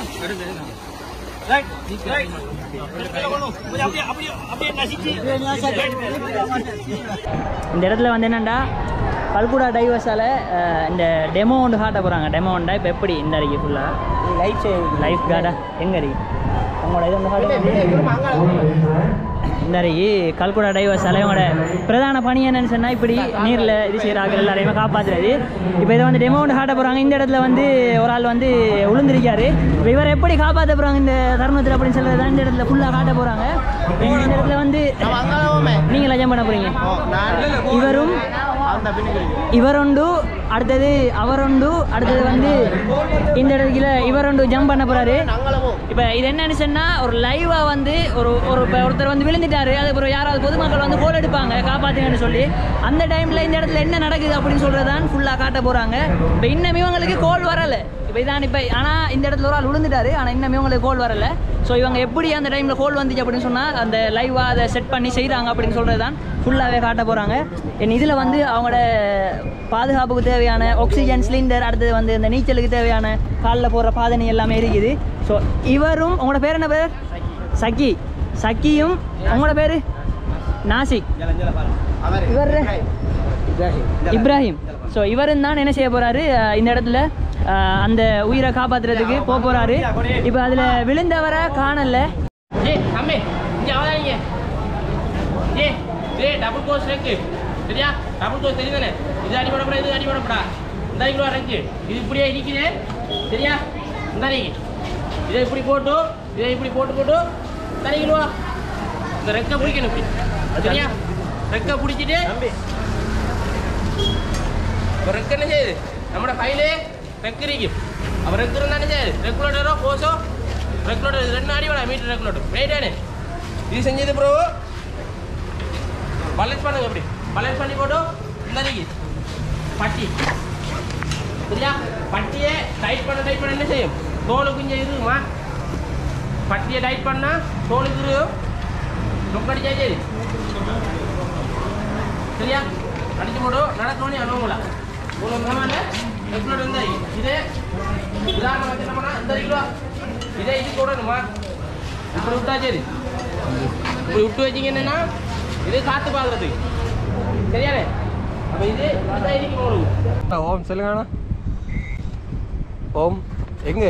இந்த இடத்துல வந்து என்னென்னா கல்குடா டைவர்ஸால் இந்த டெமோ ஒன்று காட்ட போகிறாங்க டெமோ ஒன்றா இப்போ எப்படி இந்த அடிக்கு ஃபுல்லாக லைஃப் லைஃப் கார்டா எங்கே இருக்கு உங்களோட இது ஒன்று காட்டுங்க இந்த அருகே கல்குடா டைவர்ஸ் அலைவங்களோட பிரதான பணி என்னன்னு சொன்னால் இப்படி நீரில் இது செய்கிறாங்க எல்லாரையுமே காப்பாற்றுறது இப்போ இதை வந்து டெமோ ஒன்று காட்ட போகிறாங்க இந்த இடத்துல வந்து ஒரு ஆள் வந்து உளுந்திருக்காரு இப்போ இவரை எப்படி காப்பாற்ற போகிறாங்க இந்த தருணத்தில் அப்படின்னு சொல்கிறது தான் இந்த இடத்துல ஃபுல்லாக காட்ட போகிறாங்க இந்த இடத்துல வந்து நீங்கள் லஜம் பண்ண போகிறீங்க இவரும் இவருண்டு அடுத்தது அவருண்டு அடுத்தது வந்து இந்த இடத்துல இவருண்டு ஜம்ப் பண்ண போறாரு இப்போ இது என்னன்னு சொன்னா ஒரு லைவா வந்து ஒரு ஒரு இப்போ ஒருத்தர் வந்து விழுந்துட்டாரு அதுக்கப்புறம் யாராவது பொதுமக்கள் வந்து கோல் எடுப்பாங்க காப்பாத்துங்கன்னு சொல்லி அந்த டைம்ல இந்த இடத்துல என்ன நடக்குது அப்படின்னு சொல்றதான் ஃபுல்லா காட்ட போறாங்க இப்போ இன்னும் இவங்களுக்கு கோல் வரல இப்போ இதான் இப்போ ஆனால் இந்த இடத்துல ஒரு ஆள் விழுந்துட்டாரு ஆனால் இன்னும் இவங்களுக்கு கோல் வரல ஸோ இவங்க எப்படி அந்த டைமில் கோல் வந்துச்சு அப்படின்னு சொன்னால் அந்த லைவாக அதை செட் பண்ணி செய்கிறாங்க அப்படின்னு சொல்கிறது தான் ஃபுல்லாகவே காட்ட போகிறாங்க என் இதில் வந்து அவங்களோட பாதுகாப்புக்கு தேவையான ஆக்சிஜன் சிலிண்டர் அடுத்தது வந்து இந்த நீச்சலுக்கு தேவையான காலில் போடுற பாதனை எல்லாமே இருக்குது ஸோ இவரும் உங்களோட பேர் என்ன பேர் சக்கி சக்கியும் உங்களோட பேர் நாசிக் இவர் இப்ராஹிம் ஸோ இவரும் தான் என்ன செய்ய போறாரு அஹ் இந்த இடத்துல அஹ் அந்த உயிரை காப்பாத்துறதுக்கு போக போறாரு இப்போ அதில் விழுந்தவரை காணல ஏய் தம்பி இங்க அவதானீங்க ஏய் ஏய் டபுள் கோர்ஸ் இருக்கு சரியா டபுள் கோர்ஸ் தெரியுதானே இது அடிபடப்படா இது அடிபடப்படா இந்த கிலோ இருக்கு இது இப்படியே நிக்குது சரியா இந்த நீங்க இதை இப்படி போட்டு இதை இப்படி போட்டு போட்டு தனி கிலோ இந்த ரெக்கை பிடிக்கணும் இப்படி சரியா ரெக்கை பிடிச்சிட்டு இப்போ ரெக்கு என்ன செய்யுது நம்மளோட கையிலே ரெக்கு இருக்கு அப்போ ரெக்கு இருந்தா என்ன செய்யுது ரெகுலேட்டரோ கோஸோ ரெகுலேட்டர் ரெண்டு அடி வேணாம் மீட்டர் ரெகுலேட்டர் ரைட்டானே இது செஞ்சது ப்ரோ பேலன்ஸ் பண்ணுங்க இப்படி பேலன்ஸ் பண்ணி போட்டு இந்த அடிக்கு பட்டி சரியா பட்டியை டைட் பண்ண டைட் பண்ண என்ன செய்யும் தோலுக்கு கொஞ்சம் இருக்குமா பட்டியை டைட் பண்ணா தோலுக்கு இருக்கும் நொக்கடிச்சா சரி சரியா அடிச்சு போடு நடக்கணும் அனுபவங்களா இவ்வளோ மேலே ரெகுலர் இருந்தா இதே உதாரணம் வச்சு என்ன பண்ணா இந்த கிலோ இதே இது போடணுமா இப்படி விட்டா சரி இப்படி விட்டு வச்சிங்க என்னன்னா இது காத்து பார்க்கறதுக்கு சரியானே அப்போ இது அதான் இருக்கு உங்களுக்கு ஓம் சொல்லுங்கண்ணா ஓம் எங்க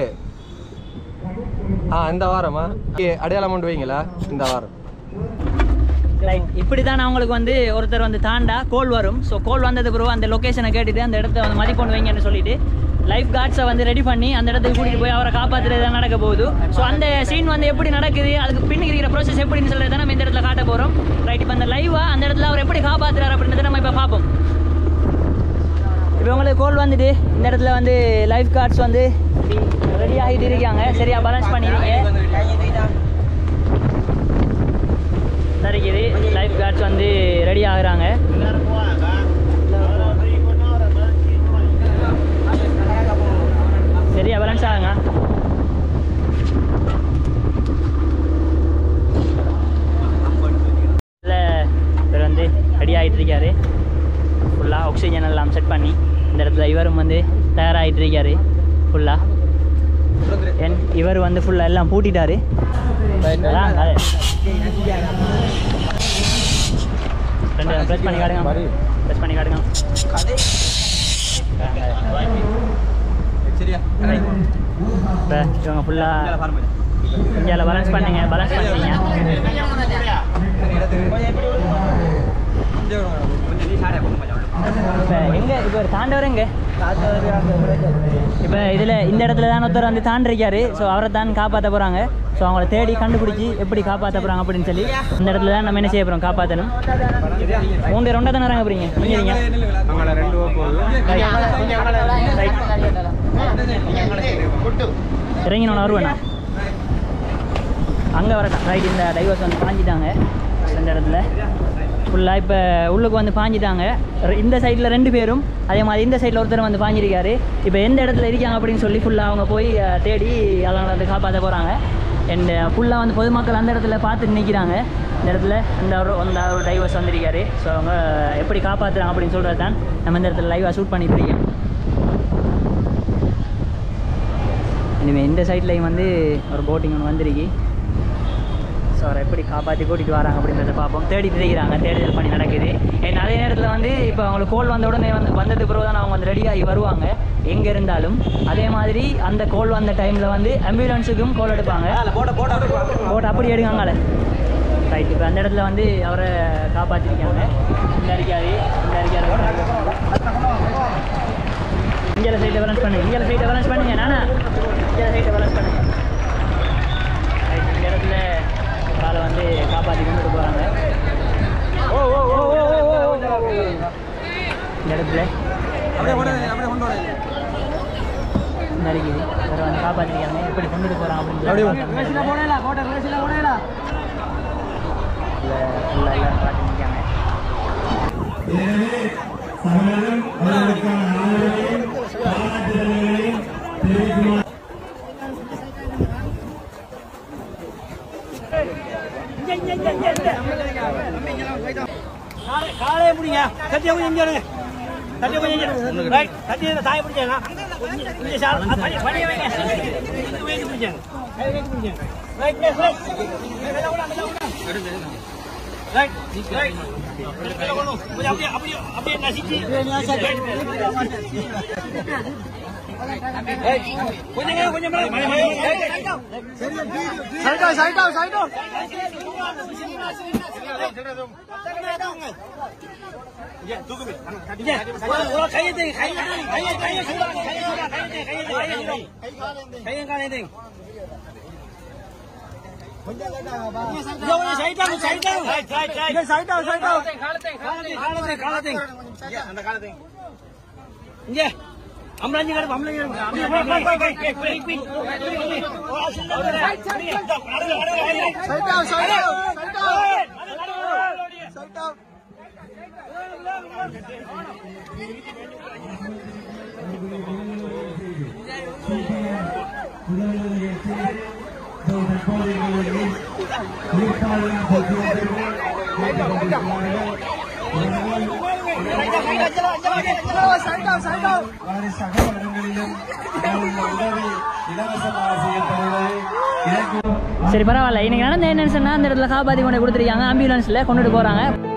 ஆ இந்த வாரமா இங்கே அடையாளம் கொண்டு வைங்களா இந்த வாரம் ரைட் இப்படி தான் அவங்களுக்கு வந்து ஒருத்தர் வந்து தாண்டா கோல் வரும் ஸோ கோல் வந்தது பிறகு அந்த லொக்கேஷனை கேட்டுட்டு அந்த இடத்த வந்து மதிப்பொண்டு வைங்கன்னு சொல்லிட்டு லைஃப் கார்ட்ஸை வந்து ரெடி பண்ணி அந்த இடத்துக்கு கூட்டிகிட்டு போய் அவரை காப்பாற்றுறது தான் நடக்க போகுது ஸோ அந்த சீன் வந்து எப்படி நடக்குது அதுக்கு பின்னுக்கு இருக்கிற ப்ரோசஸ் எப்படின்னு சொல்லிட்டு நம்ம இந்த இடத்துல காட்ட போகிறோம் ரைட் இப்போ அந்த லைவாக அந்த இடத்துல அவர் எப்படி காப்பாற்றுறாரு அப்படின்றத நம்ம இப்போ பார்ப்போம் இப்போ உங்களுக்கு கோல் வந்துட்டு இந்த இடத்துல வந்து லைஃப் கார்ட்ஸ் வந்து ரெடி ஆகிட்டு இருக்காங்க சரியா பேலன்ஸ் பண்ணிருக்கீங்க சரிக்குது லைஃப் கார்ட்ஸ் வந்து ரெடி ஆகுறாங்க சரியா பேலன்ஸ் ஆகுங்க இல்லை இவர் வந்து ரெடி ஆகிட்டு இருக்காரு ஃபுல்லாக ஆக்சிஜன் எல்லாம் செட் பண்ணி இந்த இடத்துல இவரும் வந்து தயாராகிட்டு இருக்காரு ஃபுல்லாக என் இவர் வந்து ஃபுல்லாக எல்லாம் பூட்டிட்டாரு அதான் அது. ரெண்டு ப்ரெஸ் பண்ணி காட்டுங்க ப்ரெஸ் பண்ணி காட்டுங்க சரியா இப்போ இவங்க ஃபுல்லாக இந்தியாவில் பேலன்ஸ் பண்ணுங்க பேலன்ஸ் பண்ணுறீங்க இப்போ எங்கே இப்போ ஒரு தாண்டவர் எங்கே இப்போ இதில் இந்த இடத்துல தான் ஒருத்தர் வந்து தாண்டிருக்காரு ஸோ அவரை தான் காப்பாற்ற போகிறாங்க ஸோ அவங்கள தேடி கண்டுபிடிச்சி எப்படி காப்பாற்ற போகிறாங்க அப்படின்னு சொல்லி இந்த இடத்துல தான் நம்ம என்ன செய்ய போகிறோம் காப்பாற்றணும் மூணு ரெண்டா தானே இறங்க போகிறீங்க நீங்க அங்கே ரெண்டு இறங்கினோன்னு வருவேண்ணா அங்கே வரட்டும் ரைட் இந்த டைவர்ஸ் வந்து பாஞ்சிட்டாங்க இந்த இடத்துல ஃபுல்லாக இப்போ உள்ளுக்கு வந்து பாஞ்சிட்டாங்க ரெ- இந்த சைடில் ரெண்டு பேரும் அதே மாதிரி இந்த சைடில் ஒருத்தர் வந்து பாஞ்சிருக்காரு இப்போ எந்த இடத்துல இருக்காங்க அப்படின்னு சொல்லி ஃபுல்லாக அவங்க போய் அஹ், தேடி அதங்களை வந்து காப்பாற்ற போகிறாங்க அண்ட் ஃபுல்லாக வந்து பொதுமக்கள் அந்த இடத்துல பார்த்து நிற்கிறாங்க இந்த இடத்துல இந்த ஒரு அந்த ஒரு டைவர்ஸ் வந்திருக்காரு ஸோ அவங்க எப்படி காப்பாற்றுறாங்க அப்படின்னு சொல்கிறது தான் நம்ம இந்த இடத்துல லைவாக ஷூட் பண்ணிட்டு இருக்கோம் இனிமேல் இந்த சைட்லேயும் வந்து ஒரு போட்டிங் ஒன்று வந்திருக்கு ஸோ அவரை எப்படி காப்பாற்றி கூட்டிகிட்டு வராங்க அப்படின்றத பார்ப்போம் தேடிட்டு இருக்கிறாங்க தேடுதல் பணி நடக்குது ஏன்னா அதே நேரத்தில் வந்து இப்போ அவங்களுக்கு கோல் வந்த உடனே வந்து வந்ததுக்கு பிறகு தான் அவங்க வந்து ரெடியாகி வருவாங்க எங்கே இருந்தாலும் அதே மாதிரி அந்த கோல் வந்த டைமில் வந்து ஆம்புலன்ஸுக்கும் கோல் எடுப்பாங்க போட்டு அப்படி எடுக்காங்களே ரைட் இப்போ அந்த இடத்துல வந்து அவரை காப்பாற்றிருக்காங்க இந்த அடிக்காது இந்த அடிக்காது இங்கே சைட்டை பேலன்ஸ் பண்ணுங்க இங்கே சைட்டை பேலன்ஸ் பண்ணுங்க நானா இங்கே சைட்டை பேலன்ஸ் பண்ணுங்க ரைட் இந்த இடத்துல காலை வந்து காப்பாற்றி கொண்டுட்டு போகிறாங்க இந்த இடத்துல நறுக்குது இவரை வந்து காப்பாற்றிருக்காங்க எப்படி கொண்டுட்டு போகிறாங்க அப்படின்னு ஃபுல்லாக எல்லாரும் பார்த்துருக்காங்க காலையே பிடிங்க கட்டிய கொஞ்சம் இங்கே இருங்க கட்டிய கொஞ்சம் இங்கே இருங்க ரைட் கட்டிய தாய பிடிச்சாங்க கொஞ்சம் சார் படி படி வைங்க வைங்க பிடிச்சாங்க வைங்க பிடிச்சாங்க ரைட் ரைட் ரைட் ரைட் கொஞ்சம் அப்படியே அப்படியே அப்படியே நசிச்சு கொஞ்சம் கொஞ்சம் சைடா சைடா சைடா அம்பளாஞ்சி கடை அம்பளாஞ்சி வாரி சகல இடங்களிலும் உங்கள் உதவி இலவசமாக செய்யப்படுகிறது இதற்கு சரி பரவாயில்ல இன்னைக்கு நடந்த என்னன்னு சொன்னால் அந்த இடத்துல காப்பாற்றி கொண்டு கொடுத்துருக்காங்க ஆம்புலன்ஸில் கொண்டுட்டு போகிறாங்க